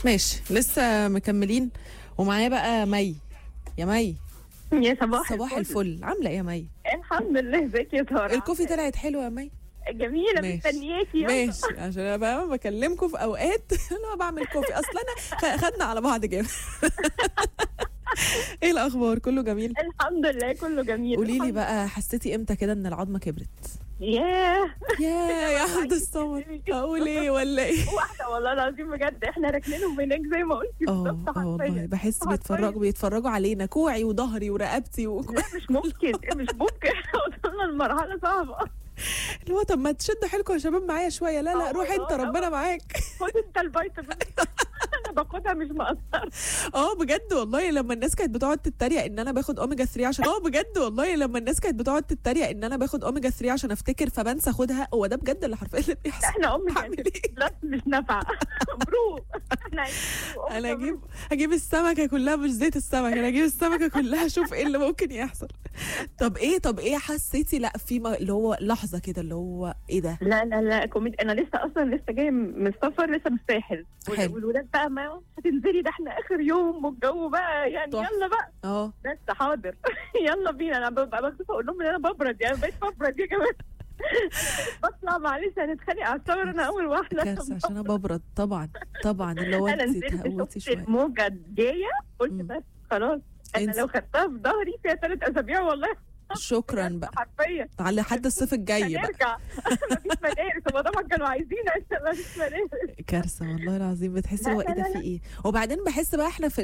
ماشي لسه مكملين ومعايا بقى مي يا مي يا صباح صباح الفل عامله ايه يا مي الحمد لله ازيك يا ساره الكوفي طلعت حلوه يا مي جميله ماشي. مستنياكي يلا. ماشي عشان انا بقى بكلمكم في اوقات انا بعمل كوفي اصل انا خ- خدنا على بعض جامد ايه الاخبار كله جميل الحمد لله كله جميل قولي لي الحمد بقى حسيتي امتى كده ان العظمه كبرت ياه يا يا عبد الصمد اقول ايه ولا ايه واحده والله العظيم بجد احنا راكنينهم هناك زي ما قلتي اه بالظبط اه والله حرفيا بحس حرفيا. بيتفرجوا بيتفرجوا علينا كوعي وظهري ورقبتي و... لا مش ممكن مش ممكن احنا وصلنا لمرحله صعبه اللي هو طب ما تشدوا حيلكم يا شباب معايا شويه لا لا اه روح انت والله، ربنا اه. معاك خد انت الفيتامين انا باخدها مش مقصره اه بجد والله لما الناس كانت بتقعد تتريق ان انا باخد اوميجا 3 عشان اه بجد والله لما الناس كانت بتقعد تتريق ان انا باخد اوميجا 3 عشان افتكر فبنسى اخدها هو ده بجد اللي حرفيا اللي بيحصل احنا ام هعمل ايه لا مش نافعه برو احنا عايزين برو. انا اجيب اجيب السمكه كلها مش زيت السمك انا اجيب السمكه كلها اشوف ايه اللي ممكن يحصل طب ايه طب ايه حسيتي لا في ما- اللي هو لحظه كده اللي هو ايه ده لا لا لا كوميدي انا لسه اصلا لسه جايه من السفر لسه من الساحل وال- حلو. والولاد بقى ما هتنزلي ده احنا اخر يوم والجو بقى يعني تحفة. يلا بقى اه بس حاضر يلا بينا انا ببقى مكسوفه اقول لهم ان انا ببرد يعني بقيت ببرد يا جماعه بطلع معلش هنتخانق على الصور انا اول واحده كارثه عشان انا ببرد طبعا طبعا اللي هو انا انت نزلت تهوتي شفت شويه الموجه الجايه قلت مم. بس خلاص انا انسى. لو خدتها في ظهري فيها ثلاث اسابيع والله شكرا بقى حرفيا على حد الصيف الجاي بقى هنرجع مفيش مدارس هو طبعا كانوا عايزين مفيش مدارس كارثه والله العظيم بتحسي لا، هو لا، ايه ده لا، في لا. ايه وبعدين بحس بقى احنا في